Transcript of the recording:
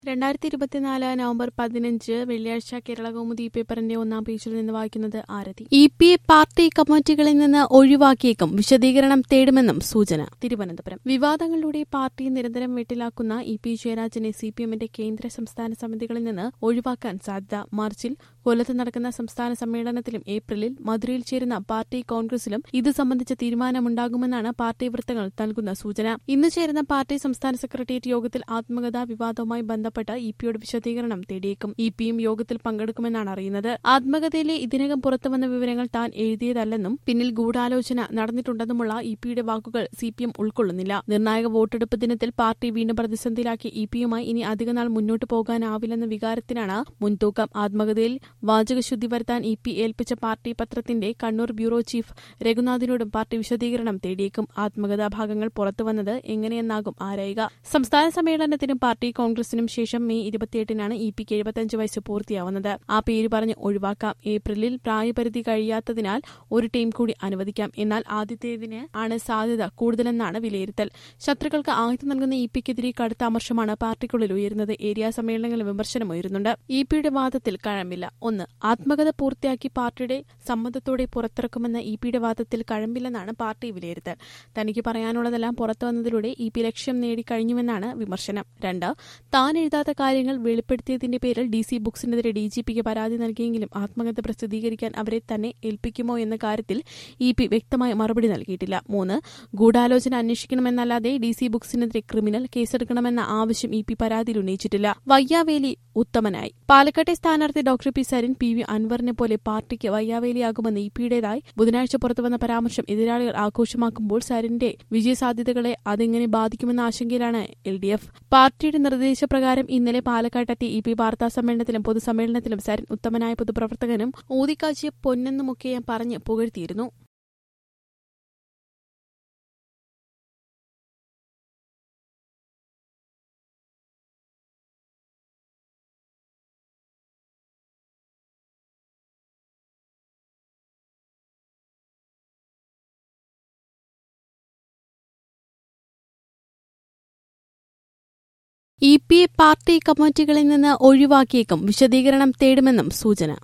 രണ്ടായിരത്തി ഇരുപത്തിനാല് നവംബർ പതിനഞ്ച് വെള്ളിയാഴ്ച കേരള കൗമുദി പേപ്പറിന്റെ ഒന്നാം പേജിൽ നിന്ന് വായിക്കുന്നത് ആരതി ഇ പി പാർട്ടി കമ്മിറ്റികളിൽ നിന്ന് ഒഴിവാക്കിയേക്കും വിശദീകരണം തേടുമെന്നും സൂചന തിരുവനന്തപുരം വിവാദങ്ങളിലൂടെ പാർട്ടി നിരന്തരം വെട്ടിലാക്കുന്ന ഇ പി ജയരാജനെ സി പി എമ്മിന്റെ കേന്ദ്ര സംസ്ഥാന സമിതികളിൽ നിന്ന് ഒഴിവാക്കാൻ സാധ്യത മാർച്ചിൽ കൊല്ലത്ത് നടക്കുന്ന സംസ്ഥാന സമ്മേളനത്തിലും ഏപ്രിലിൽ മധുരയിൽ ചേരുന്ന പാർട്ടി കോൺഗ്രസിലും ഇത് സംബന്ധിച്ച തീരുമാനമുണ്ടാകുമെന്നാണ് പാർട്ടി വൃത്തങ്ങൾ നൽകുന്ന സൂചന ഇന്ന് ചേരുന്ന പാർട്ടി സംസ്ഥാന സെക്രട്ടേറിയറ്റ് യോഗത്തിൽ ആത്മകഥാ വിവാദവുമായി ബന്ധപ്പെട്ട് ഇ പിയുടെ വിശദീകരണം തേടിയേക്കും ഇ പിയും യോഗത്തിൽ പങ്കെടുക്കുമെന്നാണ് അറിയുന്നത് ആത്മകഥയിലെ ഇതിനകം പുറത്തുവന്ന വിവരങ്ങൾ താൻ എഴുതിയതല്ലെന്നും പിന്നിൽ ഗൂഢാലോചന നടന്നിട്ടുണ്ടെന്നുമുള്ള ഇ പിയുടെ വാക്കുകൾ സി പി എം ഉൾക്കൊള്ളുന്നില്ല നിർണായക വോട്ടെടുപ്പ് ദിനത്തിൽ പാർട്ടി വീണ്ടും പ്രതിസന്ധിയിലാക്കിയ ഇ പിയുമായി ഇനി അധികനാൾ മുന്നോട്ട് പോകാനാവില്ലെന്ന വികാരത്തിനാണ് മുൻതൂക്കം ആത്മകഥയിൽ വാചകശുദ്ധി വരുത്താൻ ഇ പി ഏൽപ്പിച്ച പാർട്ടി പത്രത്തിന്റെ കണ്ണൂർ ബ്യൂറോ ചീഫ് രഘുനാഥിനോടും പാർട്ടി വിശദീകരണം തേടിയേക്കും ആത്മകഥാ ഭാഗങ്ങൾ പുറത്തുവന്നത് എങ്ങനെയെന്നാകും ആരായുക സംസ്ഥാന സമ്മേളനത്തിനും പാർട്ടി കോൺഗ്രസിനും ശേഷം മെയ് ഇരുപത്തിയെട്ടിനാണ് ഇ പിക്ക് എഴുപത്തിയഞ്ച് വയസ്സ് പൂർത്തിയാവുന്നത് ആ പേര് പറഞ്ഞ് ഒഴിവാക്കാം ഏപ്രിലിൽ പ്രായപരിധി കഴിയാത്തതിനാൽ ഒരു ടീം കൂടി അനുവദിക്കാം എന്നാൽ ആദ്യത്തേതിന് ആണ് സാധ്യത കൂടുതലെന്നാണ് വിലയിരുത്തൽ ശത്രുക്കൾക്ക് ആയുധം നൽകുന്ന ഇ പിക്കെതിരെ കടുത്ത അമർഷമാണ് പാർട്ടിക്കുള്ളിൽ ഉയരുന്നത് ഏരിയ സമ്മേളനങ്ങളിൽ വിമർശനം ഉയരുന്നുണ്ട് ഇ പിയുടെ വാദത്തിൽ കഴമ്പില്ല ഒന്ന് ആത്മകഥ പൂർത്തിയാക്കി പാർട്ടിയുടെ സമ്മതത്തോടെ പുറത്തിറക്കുമെന്ന ഇ പിയുടെ വാദത്തിൽ കഴമ്പില്ലെന്നാണ് പാർട്ടി വിലയിരുത്തൽ തനിക്ക് പറയാനുള്ളതെല്ലാം പുറത്തു വന്നതിലൂടെ ഇ പി ലക്ഷ്യം നേടിക്കഴിഞ്ഞുവെന്നാണ് വിമർശനം രണ്ട് താൻ എഴുതാത്ത കാര്യങ്ങൾ വെളിപ്പെടുത്തിയതിന്റെ പേരിൽ ഡി സി ബുക്സിനെതിരെ ഡി ജി പിക്ക് പരാതി നൽകിയെങ്കിലും ആത്മകഥ പ്രസിദ്ധീകരിക്കാൻ അവരെ തന്നെ ഏൽപ്പിക്കുമോ എന്ന കാര്യത്തിൽ ഇ പി വ്യക്തമായ മറുപടി നൽകിയിട്ടില്ല മൂന്ന് ഗൂഢാലോചന അന്വേഷിക്കണമെന്നല്ലാതെ ഡി സി ബുക്സിനെതിരെ ക്രിമിനൽ കേസെടുക്കണമെന്ന ആവശ്യം ഇ പി പരാതിയിൽ ഉന്നയിച്ചിട്ടില്ല വയ്യാവേലി ഉത്തമനായി പാലക്കാട്ടെ സ്ഥാനാർത്ഥി doctor P Sarin P V അൻവറിനെ പോലെ പാർട്ടിക്ക് വയ്യാവേലിയാകുമെന്ന് ഇ പിയുടേതായി ബുധനാഴ്ച പുറത്തുവന്ന പരാമർശം എതിരാളികൾ ആഘോഷമാക്കുമ്പോൾ സരിന്റെ വിജയസാധ്യതകളെ അതെങ്ങനെ ബാധിക്കുമെന്ന ആശങ്കയിലാണ് എൽ ഡി എഫ് പാർട്ടിയുടെ നിർദ്ദേശപ്രകാരം ഇന്നലെ പാലക്കാട്ടെത്തിയ ഇ പി വാർത്താ സമ്മേളനത്തിലും പൊതുസമ്മേളനത്തിലും സരിൻ ഉത്തമനായ പൊതുപ്രവർത്തകനും ഊതിക്കാച്ചിയ പൊന്നെന്നുമൊക്കെ പറഞ്ഞ് പുകഴ്ത്തിയിരുന്നു ഇ പി പാർട്ടി കമ്മിറ്റികളിൽ നിന്ന് ഒഴിവാക്കിയേക്കും വിശദീകരണം തേടുമെന്നും സൂചന